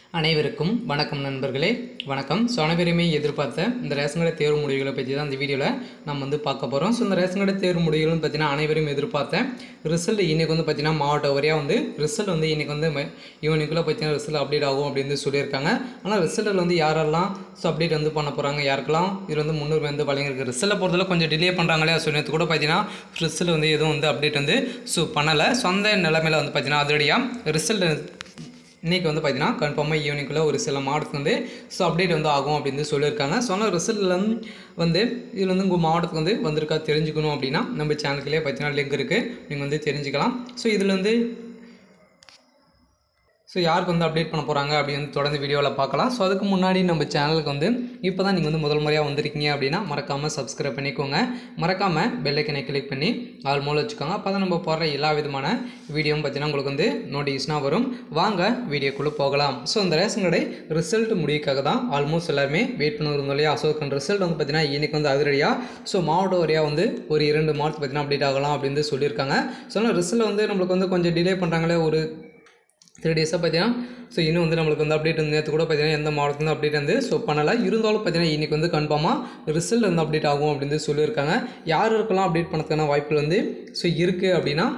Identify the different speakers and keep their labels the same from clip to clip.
Speaker 1: அனைவருக்கும் வணக்கம் நண்பர்களே வணக்கம் ஸோ அனைவருமே எதிர்பார்த்த இந்த ரேஷன் கடை தேர்வு முடிவுகளை பற்றி தான் இந்த வீடியோவில் நம்ம வந்து பார்க்க போகிறோம் ஸோ இந்த ரேஷன் கடை தேர்வு முடிவுகள்னு பார்த்தீங்கன்னா அனைவரும் எதிர்பார்த்த ரிசல்ட் இன்றைக்கி வந்து பார்த்தீங்கன்னா மாவட்ட வரையாக வந்து ரிசல்ட் வந்து இன்றைக்கி வந்து ஈவினிங்குள்ளே பார்த்தீங்கன்னா ரிசல்ட் அப்டேட் ஆகும் அப்படின்னு சொல்லியிருக்காங்க ஆனால் ரிசல்ட்டில் வந்து யாரெல்லாம் ஸோ அப்டேட் வந்து பண்ண போகிறாங்க யாருக்கெல்லாம் இது வந்து முன்னுரிமை வந்து வழங்கியிருக்கு ரிசல்ட்டை பொறுத்தவரை கொஞ்சம் டிலே பண்ணுறாங்களே ஸோ நேற்று கூட பார்த்தீங்கன்னா ரிசல்ட் வந்து எதுவும் வந்து அப்டேட் வந்து ஸோ பண்ணலை சொந்த நிலைமையில் வந்து பார்த்தீங்கன்னா அதிரடியாக ரிசல்ட் இன்றைக்கி வந்து பார்த்தீங்கன்னா கன்ஃபார்மாக ஈவினிங்குள்ளே ஒரு சில மாவட்டத்துக்கு வந்து ஸோ அப்டேட் வந்து ஆகும் அப்படின்னு சொல்லியிருக்காங்க ஸோ ஆனால் ரிசல்ட்டில் வந்து இதில் வந்து உங்கள் மாவட்டத்துக்கு வந்து வந்திருக்கா தெரிஞ்சுக்கணும் அப்படின்னா நம்ம சேனலுக்குள்ளே பார்த்தீங்கன்னா லிங்க் இருக்குது நீங்கள் வந்து தெரிஞ்சுக்கலாம் ஸோ இதில் வந்து ஸோ யாருக்கு வந்து அப்டேட் பண்ண போகிறாங்க அப்படின்னு தொடர்ந்து வீடியோவில் பார்க்கலாம் ஸோ அதுக்கு முன்னாடி நம்ம சேனலுக்கு வந்து இப்போ தான் நீங்கள் வந்து முதல் முறையாக வந்திருக்கீங்க அப்படின்னா மறக்காமல் சப்ஸ்கிரைப் பண்ணிக்கோங்க மறக்காமல் பெல்லைக்கனை கிளிக் பண்ணி ஆல் மூலம் வச்சுக்கோங்க அப்போ தான் நம்ம போடுற எல்லா விதமான வீடியோவும் பார்த்தீங்கன்னா உங்களுக்கு வந்து நோட்டிஃபிகேஷனாக வரும் வாங்க வீடியோக்குள்ளே போகலாம் ஸோ இந்த ரேஷன் கடை ரிசல்ட் முடிவுக்காக தான் ஆல்மோஸ்ட் எல்லாருமே வெயிட் பண்ணிருந்தோம் இல்லையா ஸோ அதுக்கான ரிசல்ட் வந்து பார்த்தீங்கன்னா இன்றைக்கி வந்து அதிரடியாக ஸோ மாவட்ட வரையாக வந்து ஒரு இரண்டு மாவட்டத்துக்கு பார்த்தீங்கன்னா அப்டேட் ஆகலாம் அப்படின்னு சொல்லியிருக்காங்க ஸோ ஆனால் ரிசல்ட் வந்து நம்மளுக்கு வந்து கொஞ்சம் டிலே பண்ணுறாங்களே ஒரு த்ரீ டேஸாக பார்த்தீங்கன்னா ஸோ இன்னும் வந்து நம்மளுக்கு வந்து அப்டேட் வந்து நேற்று கூட பார்த்தீங்கன்னா எந்த மாவட்டத்துலேருந்து அப்டேட் வந்து ஸோ பண்ணலை இருந்தாலும் பார்த்தீங்கன்னா இன்றைக்கி வந்து கன்ஃபார்மாக ரிசல்ட் வந்து அப்டேட் ஆகும் அப்படின்னு சொல்லியிருக்காங்க யார் இருக்கலாம் அப்டேட் பண்ணதுக்கான வாய்ப்புகள் வந்து ஸோ இருக்குது அப்படின்னா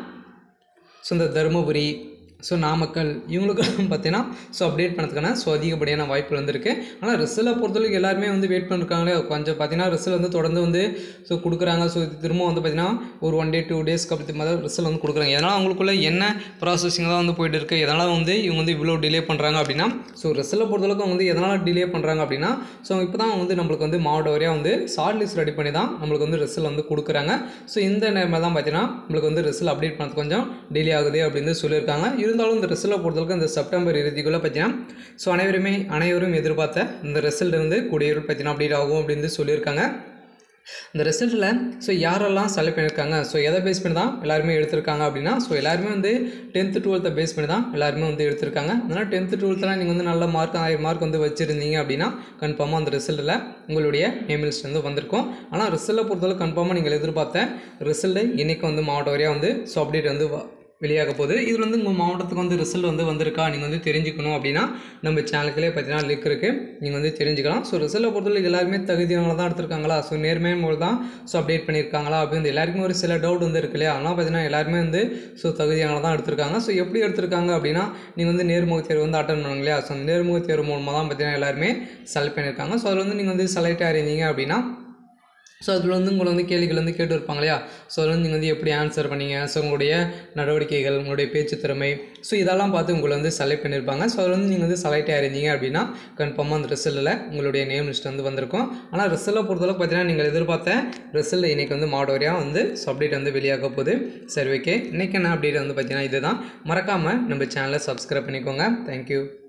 Speaker 1: ஸோ இந்த தருமபுரி ஸோ நாமக்கல் இவங்களுக்கெல்லாம் பார்த்தீங்கன்னா ஸோ அப்டேட் பண்ணதுக்கான ஸோ அதிகப்படியான வாய்ப்புகள் வந்திருக்கு ஆனால் ரிசல்ட்டை பொறுத்தவரைக்கும் எல்லாருமே வந்து வெயிட் பண்ணிருக்காங்களே கொஞ்சம் பார்த்தீங்கன்னா ரிசல்ட் வந்து தொடர்ந்து வந்து ஸோ கொடுக்குறாங்க ஸோ இது திரும்ப வந்து பார்த்தீங்கன்னா ஒரு ஒன் டே டூ டேஸ்க்கு அப்படி மாதிரி ரிசல்ட் வந்து கொடுக்குறாங்க இதனால் அவங்களுக்குள்ள என்ன ப்ராசஸிங் தான் வந்து போயிட்டு இருக்குது எதனால் வந்து இவங்க வந்து இவ்வளோ டிலே பண்ணுறாங்க அப்படின்னா ஸோ ரிசல்ட்டை பொறுத்தளவுக்கு அவங்க வந்து எதனால் டிலே பண்ணுறாங்க அப்படின்னா ஸோ இப்போ தான் வந்து நம்மளுக்கு வந்து மாவட்ட வரையாக வந்து ஷார்ட் லிஸ்ட் ரெடி பண்ணி தான் நம்மளுக்கு வந்து ரிசல்ட் வந்து கொடுக்குறாங்க ஸோ இந்த நேரமாக தான் பார்த்தீங்கன்னா நம்மளுக்கு வந்து ரிசல்ட் அப்டேட் பண்ணது கொஞ்சம் டிலே ஆகுது அப்படின்னு சொல்லியிருக்காங்க இருந்தாலும் இந்த ரிசல்ட்டை பொறுத்தளவுக்கு இந்த செப்டம்பர் இறுதிக்குள்ளே பார்த்தீங்கன்னா ஸோ அனைவருமே அனைவரும் எதிர்பார்த்த இந்த ரிசல்ட் வந்து கூடிய பார்த்தீங்கன்னா அப்டேட் ஆகும் அப்படின்னு சொல்லியிருக்காங்க இந்த ரிசல்ட்டில் ஸோ யாரெல்லாம் செலக்ட் பண்ணியிருக்காங்க ஸோ எதை பேஸ் பண்ணி தான் எல்லாருமே எடுத்திருக்காங்க அப்படின்னா ஸோ எல்லாருமே வந்து டென்த்து டுவெல்த்தை பேஸ் பண்ணி தான் எல்லாருமே வந்து எடுத்திருக்காங்க அதனால் டென்த்து டுவெல்த்தெலாம் நீங்கள் வந்து நல்ல மார்க் ஆயிரம் மார்க் வந்து வச்சுருந்தீங்க அப்படின்னா கன்ஃபார்மாக அந்த ரிசல்ட்டில் உங்களுடைய நேம் லிஸ்ட் வந்து வந்திருக்கும் ஆனால் ரிசல்ட்டை பொறுத்தளவு கன்ஃபார்மாக நீங்கள் எதிர்பார்த்த ரிசல்ட்டு இன்றைக்கி வந்து மாவட்ட வரையாக வந்து ஸோ அப்டேட் வந்து வ- வெளியாக போகுது இதில் வந்து உங்கள் மாவட்டத்துக்கு வந்து ரிசல்ட் வந்து வந்திருக்கா நீங்கள் வந்து தெரிஞ்சுக்கணும் அப்படின்னா நம்ம சேனலுக்குள்ளே பார்த்தீங்கன்னா லிங்க் இருக்குது நீங்கள் வந்து தெரிஞ்சுக்கலாம் ஸோ ரிசல்ட்டை பொறுத்தவரை எல்லாருமே தகுதியானவங்க தான் எடுத்திருக்காங்களா ஸோ நேர்மையான முறை தான் ஸோ அப்டேட் பண்ணியிருக்காங்களா அப்படின்னு எல்லாருக்குமே ஒரு சில டவுட் வந்து இருக்கு இல்லையா அதனால் பார்த்தீங்கன்னா எல்லாருமே வந்து ஸோ தகுதியானவங்க தான் எடுத்திருக்காங்க ஸோ எப்படி எடுத்திருக்காங்க அப்படின்னா நீங்கள் வந்து நேர்முக தேர்வு வந்து அட்டன் பண்ணுங்க இல்லையா ஸோ அந்த நேர்முக தேர்வு மூலமாக தான் பார்த்தீங்கன்னா எல்லாருமே செலக்ட் பண்ணியிருக்காங்க ஸோ அதில் வந்து நீங்கள் வந்து செலக்ட் ஆயிருந்தீங்க அப்படின்னா ஸோ அதில் வந்து உங்களை வந்து கேள்விகள் வந்து கேட்டு இருப்பாங்க இல்லையா ஸோ அதில் வந்து நீங்கள் வந்து எப்படி ஆன்சர் பண்ணீங்க ஸோ உங்களுடைய நடவடிக்கைகள் உங்களுடைய பேச்சு திறமை ஸோ இதெல்லாம் பார்த்து உங்களை வந்து செலக்ட் பண்ணியிருப்பாங்க ஸோ அதில் வந்து நீங்கள் வந்து செலக்ட் ஆயிருந்தீங்க அப்படின்னா கன்ஃபார்மாக அந்த ரிசல்ட்டில் உங்களுடைய நேம் லிஸ்ட் வந்து வந்திருக்கும் ஆனால் ரிசல்ட்டை பொறுத்தளவுக்கு பார்த்தீங்கன்னா நீங்கள் எதிர்பார்த்த ரிசல்ட் இன்றைக்கி வந்து மாவட்ட வரையாக வந்து ஸோ அப்டேட் வந்து வெளியாக போகுது சரி ஓகே இன்றைக்கி என்ன அப்டேட் வந்து பார்த்தீங்கன்னா இதுதான் மறக்காமல் நம்ம சேனலை சப்ஸ்கிரைப் பண்ணிக்கோங்க தேங்க்யூ